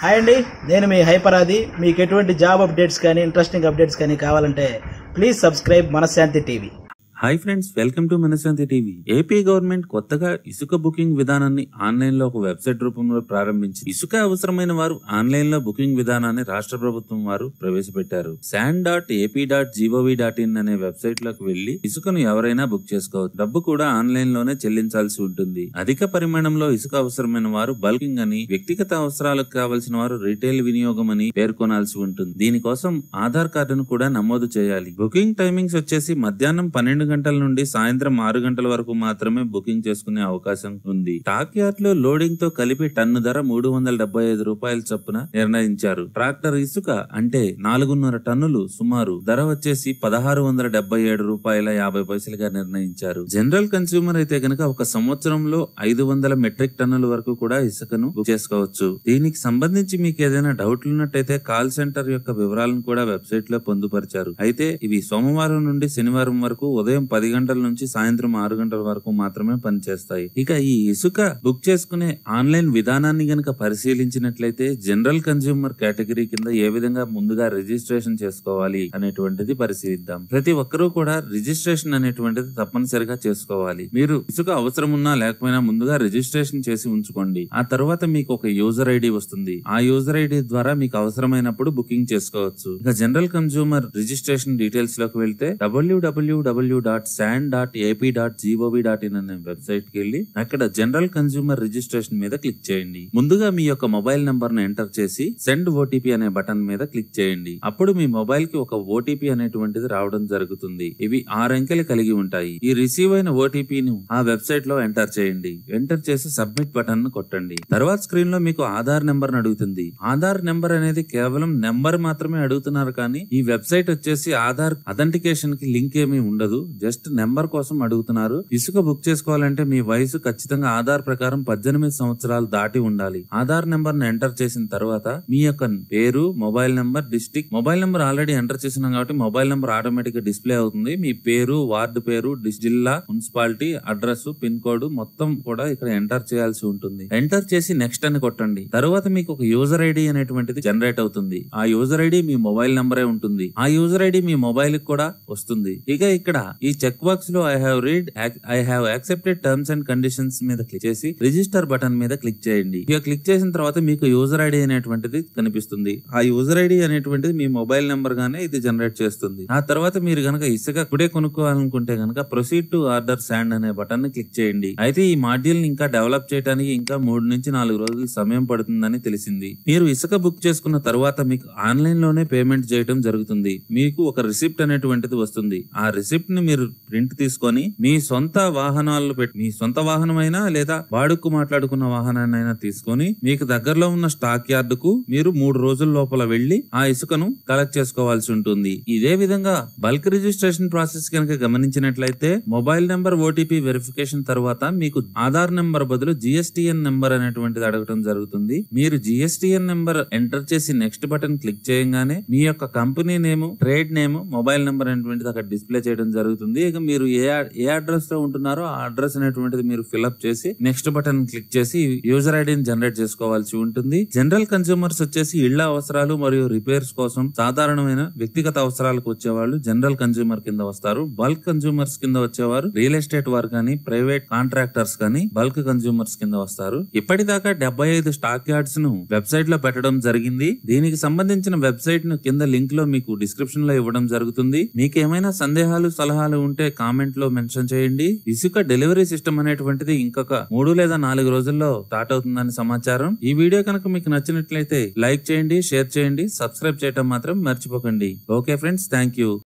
hi అండి నేను మీ హైపరాది మీకు ఎటువంటి జాబ్ అప్డేట్స్ కానీ ఇంట్రెస్టింగ్ అప్డేట్స్ కానీ కావాలంటే please subscribe Manashanthi TV hi friends welcome to Manashanthi TV AP government కొత్తగా ఇసుక బుకింగ్ విధానాన్ని ఆన్లైన్ లో ఒక వెబ్సైట్ రూపంలో ప్రారంభించి ఇసుక అవసరమైన వారు ఆన్లైన్ లో బుకింగ్ విధానాన్ని రాష్ట్ర ప్రభుత్వం వారు ప్రవేశపెట్టారు sand dot AP dot gov dot in అనే వెబ్సైట్ లోకి వెళ్లి ఇసుకను ఎవరైనా బుక్ చేసుకోవచ్చు డబ్బు కూడా ఆన్లైన్ లోనే చెల్లించాల్సి ఉంటుంది అధిక పరిమాణంలో ఇసుక అవసరమైన వారు బల్కింగ్ అని వ్యక్తిగత అవసరాలకు కావలసిన వారు రీటైల్ వినియోగం అని పేర్కొనాల్సి ఉంటుంది దీనికోసం ఆధార్ కార్డును కూడా నమోదు చేయాలి బుకింగ్ టైమింగ్స్ వచ్చేసి మధ్యాహ్నం పన్నెండు గంటల నుండి సాయంత్రం ఆరు గంటల వరకు మాత్రమే బుకింగ్ చేసుకునే అవకాశం ఉంది టాక్ యార్డ్ లో లోడింగ్ తో కలిపి టన్ను ధర మూడు వందల డెబ్బై ఐదు రూపాయల చొప్పున నిర్ణయించారు ట్రాక్టర్ ఇసుక అంటే నాలుగున్నర టన్నులు సుమారు ధర వచ్చేసి పదహారు వందల డెబ్బై ఏడు రూపాయల యాభై పైసలుగా నిర్ణయించారు జనరల్ కన్స్యూమర్ అయితే గనక ఒక సంవత్సరంలో ఐదు వందల మెట్రిక్ టన్నుల వరకు కూడా ఇసుకను బుక్ చేసుకోవచ్చు దీనికి సంబంధించి మీకు ఏదైనా డౌట్లు ఉన్నట్టయితే కాల్ సెంటర్ యొక్క వివరాలను కూడా వెబ్సైట్ లో పొందుపరిచారు అయితే ఇవి సోమవారం నుండి శనివారం వరకు ఉదయం పది గంటల నుంచి సాయంత్రం ఆరు గంటల వరకు మాత్రమే పనిచేస్తాయి ఇక ఈ ఇసుక బుక్ చేసుకునే ఆన్లైన్ విధానాన్ని గనక పరిశీలించినట్లయితే జనరల్ కన్స్యూమర్ కేటగిరీ కింద ఏ విధంగా ముందుగా రిజిస్ట్రేషన్ చేసుకోవాలి అనేటువంటిది పరిశీలిద్దాం ప్రతి ఒక్కరూ కూడా రిజిస్ట్రేషన్ అనేటువంటిది తప్పనిసరిగా చేసుకోవాలి మీరు ఇసుక అవసరం ఉన్నా లేకపోయినా ముందుగా రిజిస్ట్రేషన్ చేసి ఉంచుకోండి ఆ తర్వాత మీకు ఒక యూజర్ ఐడి వస్తుంది ఆ యూజర్ ఐడి ద్వారా మీకు అవసరమైనప్పుడు బుకింగ్ చేసుకోవచ్చు ఇక జనరల్ కన్స్యూమర్ రిజిస్ట్రేషన్ డీటెయిల్స్ లోకి వెళ్తే W W W dot sand dot AP dot gov dot in అనే వెబ్సైట్ కి వెళ్ళి అక్కడ జనరల్ కన్స్యూమర్ రిజిస్ట్రేషన్ మీద క్లిక్ చేయండి ముందుగా మీ యొక్క మొబైల్ నంబర్ ను ఎంటర్ చేసి సెండ్ ఓటీపీ అనే బటన్ మీద క్లిక్ చేయండి అప్పుడు మీ మొబైల్ కి ఒక ఓటీపీ అనేటువంటిది రావడం జరుగుతుంది ఇవి ఆరు అంకెలు కలిగి ఉంటాయి ఈ రిసీవ్ అయిన ఓటీపీను ఆ వెబ్సైట్ లో ఎంటర్ చేయండి ఎంటర్ చేసి సబ్మిట్ బటన్ ను కొట్టండి తర్వాత స్క్రీన్ లో మీకు ఆధార్ నెంబర్ అడుగుతుంది ఆధార్ నెంబర్ అనేది కేవలం నెంబర్ మాత్రమే అడుగుతున్నారు కానీ ఈ వెబ్సైట్ వచ్చేసి ఆధార్ అథెంటికేషన్ కి లింక్ ఏమీ ఉండదు జస్ట్ నెంబర్ కోసం అడుగుతున్నారు ఇసుక బుక్ చేసుకోవాలంటే మీ వయసు ఖచ్చితంగా ఆధార్ ప్రకారం పద్దెనిమిది సంవత్సరాలు దాటి ఉండాలి ఆధార్ నెంబర్ ను ఎంటర్ చేసిన తర్వాత మీ యొక్క పేరు mobile number district mobile number already enter చేసినాం కాబట్టి మొబైల్ నెంబర్ ఆటోమేటిక్ గా డిస్ప్లే అవుతుంది మీ పేరు వార్డు పేరు డిస్- జిల్లా మున్సిపాలిటీ అడ్రస్ పిన్ కోడ్ మొత్తం కూడా ఇక్కడ ఎంటర్ చేయాల్సి ఉంటుంది ఎంటర్ చేసి నెక్స్ట్ అని కొట్టండి తర్వాత మీకు ఒక యూజర్ ఐడి అనేటువంటిది జనరేట్ అవుతుంది ఆ యూజర్ ఐడి మీ మొబైల్ నెంబరే ఉంటుంది ఆ యూజర్ ఐడి మీ మొబైల్ కి కూడా వస్తుంది ఇక ఇక్కడ ఈ చెక్ బాక్స్ లో I have read I have accepted terms and conditions మీద క్లిక్ చేసి రిజిస్టర్ బటన్ మీద క్లిక్ చేయండి ఇక క్లిక్ చేసిన తర్వాత మీకు యూజర్ ఐడి అనేటువంటిది కనిపిస్తుంది ఆ యూజర్ ఐడి అనేటువంటిది మీ మొబైల్ నెంబర్ గానే ఇది జనరేట్ చేస్తుంది ఆ తర్వాత మీరు గనక ఇసుక ఇప్పుడే కొనుక్కోవాలనుకుంటే గనక ప్రొసీడ్ టు ఆర్డర్ శాండ్ అనే బటన్ ని క్లిక్ చేయండి అయితే ఈ మాడ్యూల్ ని ఇంకా డెవలప్ చేయడానికి ఇంకా మూడు నుంచి నాలుగు రోజులు సమయం పడుతుందని తెలిసింది మీరు ఇసుక బుక్ చేసుకున్న తర్వాత మీకు ఆన్లైన్ లోనే పేమెంట్ చేయడం జరుగుతుంది మీకు ఒక రిసిప్ట్ అనేటువంటిది వస్తుంది ఆ రిసిప్ట్ ని మీరు ప్రింట్ తీసుకొని మీ సొంత వాహనాల్లో పెట్టి మీ సొంత వాహనమైనా లేదా వాడుకు మాట్లాడుకున్న వాహనాన్నైనా తీసుకొని మీకు దగ్గరలో ఉన్న స్టాక్ యార్డ్ కు మీరు మూడు రోజుల లోపల వెళ్లి ఆ ఇసుకను కలెక్ట్ చేసుకోవాల్సి ఉంటుంది ఇదే విధంగా బల్క్ రిజిస్ట్రేషన్ ప్రాసెస్ కనుక గమనించినట్లయితే మొబైల్ నెంబర్ ఓటీపీ వెరిఫికేషన్ తర్వాత మీకు ఆధార్ నెంబర్ బదులు జిఎస్టిఎన్ నెంబర్ అనేటువంటిది అడగటం జరుగుతుంది మీరు జిఎస్టిఎన్ నెంబర్ ఎంటర్ చేసి నెక్స్ట్ బటన్ క్లిక్ చేయగానే మీ యొక్క company name trade name mobile number అనేటువంటిది అక్కడ డిస్ప్లే చేయడం జరుగుతుంది ఇక మీరు ఏ ఏ అడ్రస్ లో ఉంటున్నారో ఆ అడ్రస్ అనేటువంటిది మీరు ఫిల్అప్ చేసి నెక్స్ట్ బటన్ క్లిక్ చేసి యూజర్ ఐడిని జనరేట్ చేసుకోవాల్సి ఉంటుంది జనరల్ కన్స్యూమర్స్ వచ్చేసి ఇళ్ల అవసరాలు మరియు రిపేర్స్ కోసం సాధారణమైన వ్యక్తిగత అవసరాలకు వచ్చేవాళ్ళు జనరల్ కన్స్యూమర్ కింద వస్తారు బల్క్ కన్స్యూమర్స్ కింద వచ్చేవారు రియల్ ఎస్టేట్ వారు కానీ ప్రైవేట్ కాంట్రాక్టర్స్ కానీ బల్క్ కన్స్యూమర్స్ కింద వస్తారు ఇప్పటిదాకా డెబ్బై ఐదు స్టాక్ యార్డ్స్ ను వెబ్సైట్ లో పెట్టడం జరిగింది దీనికి సంబంధించిన వెబ్సైట్ ను కింద లింక్ లో మీకు డిస్క్రిప్షన్ లో ఇవ్వడం జరుగుతుంది మీకు ఏమైనా సందేహాలు సలహాలు ఉంటే కామెంట్ లో మెన్షన్ చేయండి ఇసుక డెలివరీ సిస్టమ్ అనేటువంటిది ఇంకొక మూడు లేదా నాలుగు రోజుల్లో స్టార్ట్ అవుతుందని సమాచారం ఈ వీడియో కనుక మీకు నచ్చినట్లయితే లైక్ చేయండి షేర్ చేయండి సబ్స్క్రైబ్ చేయడం మాత్రం మర్చిపోకండి ఓకే ఫ్రెండ్స్ థ్యాంక్ యూ